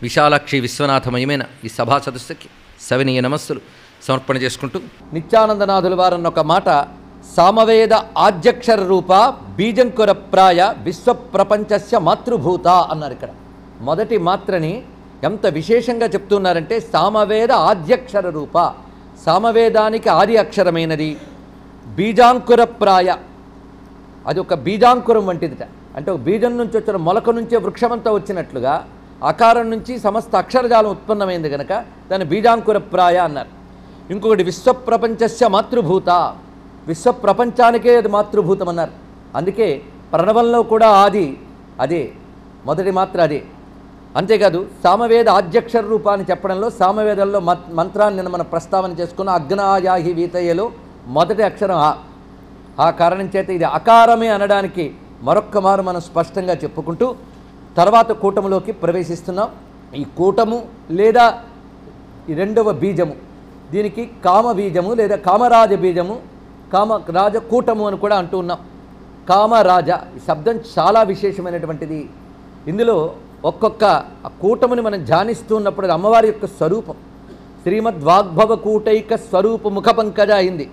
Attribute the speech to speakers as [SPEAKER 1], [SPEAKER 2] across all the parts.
[SPEAKER 1] విశాలాక్షి విశ్వనాథమయమైన ఈ సభా సదస్సుకి సవినీయ నమస్సులు సమర్పణ చేసుకుంటూ నిత్యానందనాథుల వారన్న ఒక మాట సామవేద ఆద్యక్షర రూప బీజంకుర ప్రాయ విశ్వ ప్రపంచస్య మాతృభూత అన్నారు ఇక్కడ మొదటి మాత్రని ఎంత విశేషంగా చెప్తున్నారంటే సామవేద ఆద్యక్షర రూప సామవేదానికి ఆది అక్షరమైనది బీజాంకుర ప్రాయ అది ఒక బీజాంకురం వంటిదిట అంటే ఒక బీజం నుంచి వచ్చిన మొలక నుంచే వృక్షమంతా వచ్చినట్లుగా అకారం నుంచి సమస్త అక్షరజాలం ఉత్పన్నమైంది కనుక దాన్ని బీజాంకుర ప్రాయ అన్నారు ఇంకొకటి విశ్వప్రపంచస్య మాతృభూత విశ్వప్రపంచానికే అది మాతృభూతం అన్నారు అందుకే ప్రణవంలో కూడా ఆది అదే మొదటి మాత్ర అదే అంతేకాదు సామవేద ఆద్యక్షర రూపాన్ని చెప్పడంలో సామవేదంలో మత్ మంత్రాన్ని నిన్న మనం ప్రస్తావన చేసుకున్న అగ్నాయాహి వీతయ్యలో మొదటి అక్షరం ఆ ఆ కారణం చేత ఇది అకారమే అనడానికి మరొక్క మారు మనం స్పష్టంగా చెప్పుకుంటూ తర్వాత కూటములోకి ప్రవేశిస్తున్నాం ఈ కూటము లేదా ఈ రెండవ బీజము దీనికి కామ బీజము లేదా కామరాజ బీజము కామ రాజ కూటము అని కూడా అంటూ ఉన్నాం కామరాజ ఈ శబ్దం చాలా విశేషమైనటువంటిది ఇందులో ఒక్కొక్క ఆ కూటముని మనం ధ్యానిస్తూ ఉన్నప్పుడు అది అమ్మవారి యొక్క స్వరూపం శ్రీమద్ వాగ్భవ కూటైక స్వరూప ముఖ పంకజ అయింది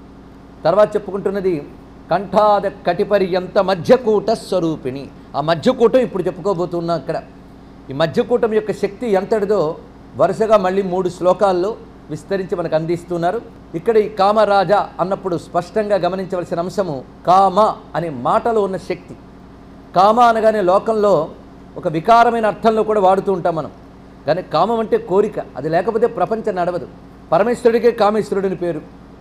[SPEAKER 1] తర్వాత చెప్పుకుంటున్నది కంఠాద కటిపర్యంత మధ్యకూట స్వరూపిణి ఆ మధ్యకూటం ఇప్పుడు చెప్పుకోబోతున్నాం ఇక్కడ ఈ మధ్యకూటం యొక్క శక్తి ఎంతటిదో వరుసగా మళ్ళీ మూడు శ్లోకాల్లో విస్తరించి మనకు అందిస్తున్నారు ఇక్కడ ఈ కామరాజ అన్నప్పుడు స్పష్టంగా గమనించవలసిన అంశము కామ అనే మాటలో ఉన్న శక్తి కామ అనగానే లోకంలో ఒక వికారమైన అర్థంలో కూడా వాడుతూ ఉంటాం మనం కానీ కామం అంటే కోరిక అది లేకపోతే ప్రపంచం నడవదు పరమేశ్వరుడికే కామేశ్వరుడిని పేరు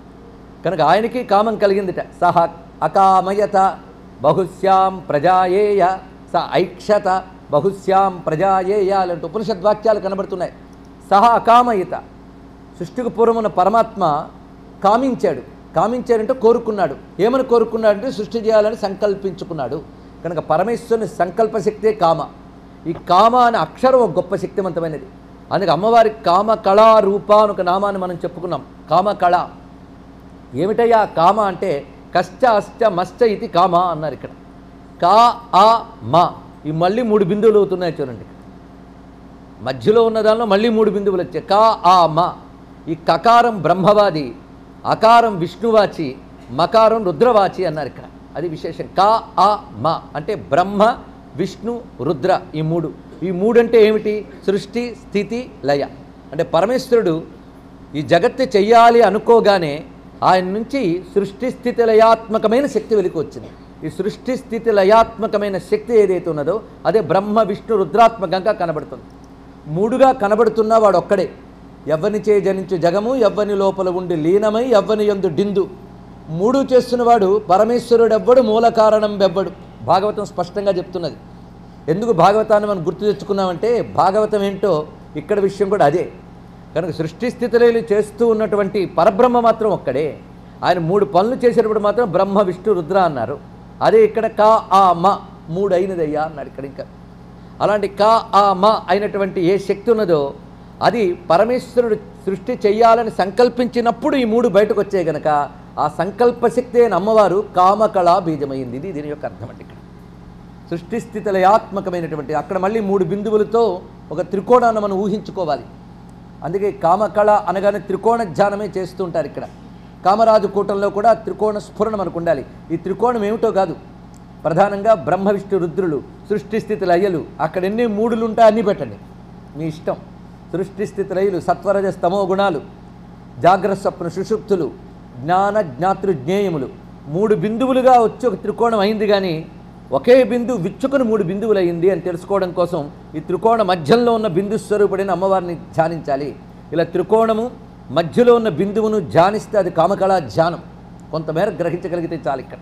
[SPEAKER 1] కనుక ఆయనకి కామం కలిగిందిట సహ అకామయత బహుశ్యాం ప్రజాయేయ స ఐక్షత బహుశ్యాం ప్రజాయేయ అలాంటి ఉపనిషద్వాక్యాలు కనబడుతున్నాయి సహ అకామయత సృష్టికి పూర్వమున పరమాత్మ కామించాడు కామించాడంటే కోరుకున్నాడు ఏమని కోరుకున్నాడంటే సృష్టి చేయాలని సంకల్పించుకున్నాడు కనుక పరమేశ్వరుని సంకల్ప శక్తే కామ ఈ కామ అనే అక్షరం ఒక గొప్ప శక్తివంతమైనది అందుకే అమ్మవారి కామ కళా రూప అని ఒక నామాన్ని మనం చెప్పుకున్నాం కామ కళ ఏమిటయ్యా కామ అంటే కష్ట అష్ట మష్ట ఇది కామ అన్నారు ఇక్కడ కా ఆ మా ఈ మళ్ళీ మూడు బిందువులు అవుతున్నాయి చూడండి మధ్యలో ఉన్న దానిలో మళ్ళీ మూడు బిందువులు వచ్చాయి కా ఆ మా ఈ కకారం బ్రహ్మవాది అకారం విష్ణువాచి మకారం రుద్రవాచి అన్నారు ఇక్కడ అది విశేషం కా ఆ మా అంటే బ్రహ్మ విష్ణు రుద్ర ఈ మూడు ఈ మూడు అంటే ఏమిటి సృష్టి స్థితి లయ అంటే పరమేశ్వరుడు ఈ జగత్తు చెయ్యాలి అనుకోగానే ఆయన నుంచి సృష్టి స్థితి లయాత్మకమైన శక్తి వెలికి వచ్చింది ఈ సృష్టి స్థితి లయాత్మకమైన శక్తి ఏదైతే ఉన్నదో అదే బ్రహ్మ విష్ణు రుద్రాత్మకంగా కనబడుతుంది మూడుగా కనబడుతున్న వాడు ఒక్కడే ఎవ్వని చే జనించు జగము ఎవ్వని లోపల ఉండి లీనమై ఎవ్వని ఎందు డిందు మూడు చేస్తున్నవాడు పరమేశ్వరుడు ఎవ్వడు మూల కారణం వెవ్వడు భాగవతం స్పష్టంగా చెప్తున్నది ఎందుకు భాగవతాన్ని మనం గుర్తు తెచ్చుకున్నామంటే భాగవతం ఏంటో ఇక్కడ విషయం కూడా అదే కనుక సృష్టి స్థితిలో చేస్తూ ఉన్నటువంటి పరబ్రహ్మ మాత్రం ఒక్కడే ఆయన మూడు పనులు చేసేటప్పుడు మాత్రం బ్రహ్మ విష్ణు రుద్ర అన్నారు అదే ఇక్కడ కా ఆ మ మూడు అయినదయ్యా అన్నాడు ఇక్కడ ఇంకా అలాంటి కా ఆ మ అయినటువంటి ఏ శక్తి ఉన్నదో అది పరమేశ్వరుడు సృష్టి చెయ్యాలని సంకల్పించినప్పుడు ఈ మూడు బయటకు వచ్చాయి గనక ఆ సంకల్ప శక్తి అయిన అమ్మవారు కామకళా బీజమైంది ఇది దీని యొక్క అర్థం అంటే ఇక్కడ సృష్టి స్థితిలయాత్మకమైనటువంటి అక్కడ మళ్ళీ మూడు బిందువులతో ఒక త్రికోణాన్ని మనం ఊహించుకోవాలి అందుకే కామకళ అనగానే త్రికోణ ధ్యానమే చేస్తూ ఉంటారు ఇక్కడ కామరాజు కూటంలో కూడా త్రికోణ స్ఫురణ మనకు ఉండాలి ఈ త్రికోణం ఏమిటో కాదు ప్రధానంగా బ్రహ్మ విష్ణు రుద్రులు సృష్టి స్థితి లయలు అక్కడ ఎన్ని మూడులు ఉంటాయి అన్నీ పెట్టండి మీ ఇష్టం సృష్టి స్థితి లయలు సత్వరజ స్తమో గుణాలు జాగ్రత్త స్వప్న సుషుప్తులు జ్ఞాన జ్ఞాతృ జ్ఞేయములు మూడు బిందువులుగా వచ్చి ఒక త్రికోణం అయింది కానీ ఒకే బిందువు విచ్చుకుని మూడు బిందువులు అయింది అని తెలుసుకోవడం కోసం ఈ త్రికోణ మధ్యంలో ఉన్న బిందు స్వరూపుడైన అమ్మవారిని ధ్యానించాలి ఇలా త్రికోణము మధ్యలో ఉన్న బిందువును ధ్యానిస్తే అది కామకళా ధ్యానం కొంతమేర గ్రహించగలిగితే చాలు ఇక్కడ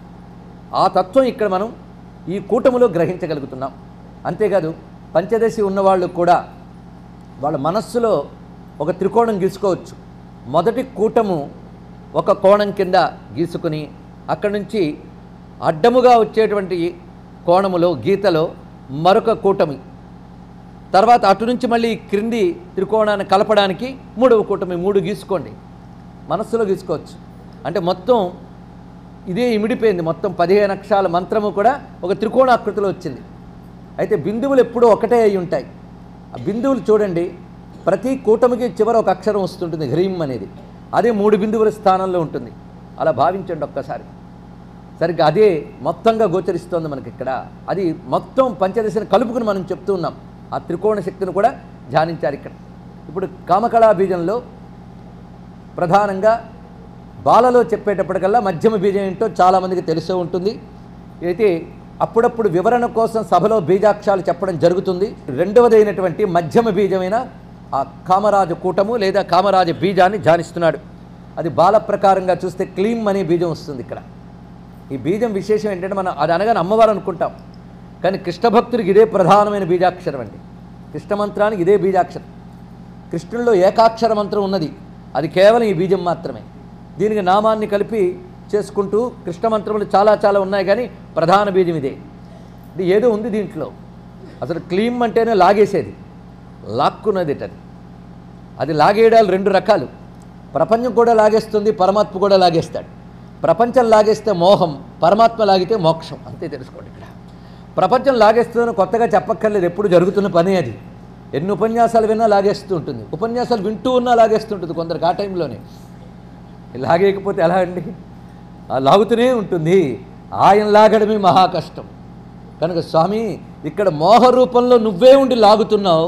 [SPEAKER 1] ఆ తత్వం ఇక్కడ మనం ఈ కూటములో గ్రహించగలుగుతున్నాం అంతేకాదు పంచదశి ఉన్నవాళ్ళు కూడా వాళ్ళ మనస్సులో ఒక త్రికోణం గీసుకోవచ్చు మొదటి కూటము ఒక కోణం కింద గీసుకుని అక్కడి నుంచి అడ్డముగా వచ్చేటువంటి కోణములో గీతలో మరొక కూటమి తర్వాత అటు నుంచి మళ్ళీ క్రింది త్రికోణాన్ని కలపడానికి మూడవ కూటమి మూడు గీసుకోండి మనస్సులో గీసుకోవచ్చు అంటే మొత్తం ఇదే ఇమిడిపోయింది మొత్తం పదిహేను అక్షరాల మంత్రము కూడా ఒక త్రికోణాకృతిలో వచ్చింది అయితే బిందువులు ఎప్పుడూ ఒకటే అయి ఉంటాయి ఆ బిందువులు చూడండి ప్రతి కూటమికి చివర ఒక అక్షరం వస్తుంటుంది హ్రీం అనేది అదే మూడు బిందువుల స్థానంలో ఉంటుంది అలా భావించండి ఒక్కసారి సరిగ్గా అదే మొత్తంగా గోచరిస్తోంది మనకి ఇక్కడ అది మొత్తం పంచదశని కలుపుకుని మనం చెప్తూ ఉన్నాం ఆ త్రికోణ శక్తిని కూడా ధ్యానించారు ఇక్కడ ఇప్పుడు కామకళా బీజంలో ప్రధానంగా బాలలో చెప్పేటప్పటికల్లా మధ్యమ బీజం ఏంటో చాలామందికి తెలిసే ఉంటుంది అయితే అప్పుడప్పుడు వివరణ కోసం సభలో బీజాక్షాలు చెప్పడం జరుగుతుంది రెండవదైనటువంటి మధ్యమ బీజమైన ఆ కామరాజ కూటము లేదా కామరాజ బీజాన్ని ధ్యానిస్తున్నాడు అది బాల ప్రకారంగా చూస్తే క్లీం అనే బీజం వస్తుంది ఇక్కడ ఈ బీజం విశేషం ఏంటంటే మనం అది అనగానే అమ్మవారు అనుకుంటాం కానీ కృష్ణ భక్తుడికి ఇదే ప్రధానమైన బీజాక్షరం అండి కృష్ణ మంత్రానికి ఇదే బీజాక్షరం కృష్ణుల్లో ఏకాక్షర మంత్రం ఉన్నది అది కేవలం ఈ బీజం మాత్రమే దీనికి నామాన్ని కలిపి చేసుకుంటూ కృష్ణ మంత్రములు చాలా చాలా ఉన్నాయి కానీ ప్రధాన బీజం ఇదే ఇది ఏదో ఉంది దీంట్లో అసలు క్లీమ్ అంటేనే లాగేసేది లాక్కున్నది అది అది లాగేయడాలు రెండు రకాలు ప్రపంచం కూడా లాగేస్తుంది పరమాత్మ కూడా లాగేస్తాడు ప్రపంచం లాగేస్తే మోహం పరమాత్మ లాగితే మోక్షం అంతే తెలుసుకోండి ఇక్కడ ప్రపంచం లాగేస్తుందని కొత్తగా చెప్పక్కర్లేదు ఎప్పుడు జరుగుతున్న పని అది ఎన్ని ఉపన్యాసాలు విన్నా లాగేస్తూ ఉంటుంది ఉపన్యాసాలు వింటూ ఉన్నా లాగేస్తుంటుంది కొందరికి ఆ టైంలోనే లాగేయకపోతే ఎలా అండి ఆ లాగుతూనే ఉంటుంది ఆయన లాగడమే మహా కష్టం కనుక స్వామి ఇక్కడ మోహ రూపంలో నువ్వే ఉండి లాగుతున్నావు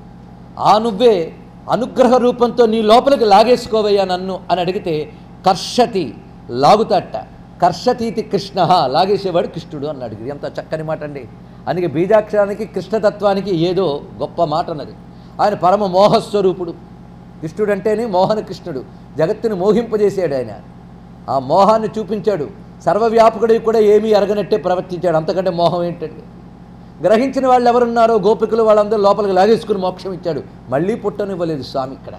[SPEAKER 1] ఆ నువ్వే అనుగ్రహ రూపంతో నీ లోపలికి లాగేసుకోవయ్యా నన్ను అని అడిగితే కర్షతి లాగుతట కర్షతీతి కృష్ణ లాగేసేవాడు కృష్ణుడు అన్నాడు ఇది ఎంత చక్కని మాట అండి అందుకే బీజాక్షరానికి కృష్ణతత్వానికి ఏదో గొప్ప మాట అన్నది ఆయన పరమ మోహస్వరూపుడు కృష్ణుడు అంటేనే మోహన కృష్ణుడు జగత్తుని మోహింపజేసాడు ఆయన ఆ మోహాన్ని చూపించాడు సర్వవ్యాపకుడికి కూడా ఏమీ ఎరగనట్టే ప్రవర్తించాడు అంతకంటే మోహం ఏంటండి గ్రహించిన వాళ్ళు ఎవరున్నారో గోపికలు వాళ్ళందరూ లోపలికి లాగేసుకుని మోక్షం ఇచ్చాడు మళ్ళీ పుట్టనివ్వలేదు స్వామి ఇక్కడ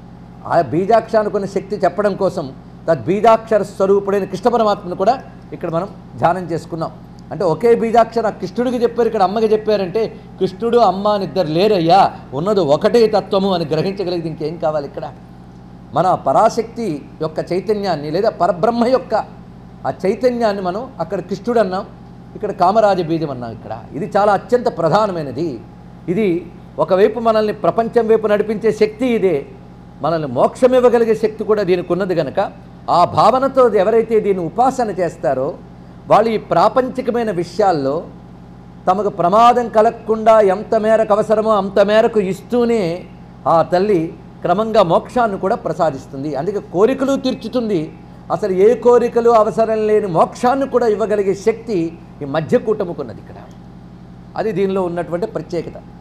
[SPEAKER 1] ఆ బీజాక్షరానికి ఉన్న శక్తి చెప్పడం కోసం తద్బీజాక్షర స్వరూపుడైన కృష్ణ పరమాత్మను కూడా ఇక్కడ మనం ధ్యానం చేసుకున్నాం అంటే ఒకే బీజాక్షర కృష్ణుడికి చెప్పారు ఇక్కడ అమ్మకి చెప్పారంటే కృష్ణుడు అమ్మ అని ఇద్దరు లేరయ్యా ఉన్నది ఒకటే తత్వము అని గ్రహించగలిగింది ఇంకేం కావాలి ఇక్కడ మన పరాశక్తి యొక్క చైతన్యాన్ని లేదా పరబ్రహ్మ యొక్క ఆ చైతన్యాన్ని మనం అక్కడ కృష్ణుడు అన్నాం ఇక్కడ కామరాజ బీజం అన్నాం ఇక్కడ ఇది చాలా అత్యంత ప్రధానమైనది ఇది ఒకవైపు మనల్ని ప్రపంచం వైపు నడిపించే శక్తి ఇదే మనల్ని మోక్షం ఇవ్వగలిగే శక్తి కూడా దీనికి ఉన్నది కనుక ఆ భావనతో ఎవరైతే దీన్ని ఉపాసన చేస్తారో వాళ్ళు ఈ ప్రాపంచికమైన విషయాల్లో తమకు ప్రమాదం కలగకుండా ఎంత మేరకు అవసరమో అంత మేరకు ఇస్తూనే ఆ తల్లి క్రమంగా మోక్షాన్ని కూడా ప్రసాదిస్తుంది అందుకే కోరికలు తీర్చుతుంది అసలు ఏ కోరికలు అవసరం లేని మోక్షాన్ని కూడా ఇవ్వగలిగే శక్తి ఈ మధ్య కూటముకున్నది ఇక్కడ అది దీనిలో ఉన్నటువంటి ప్రత్యేకత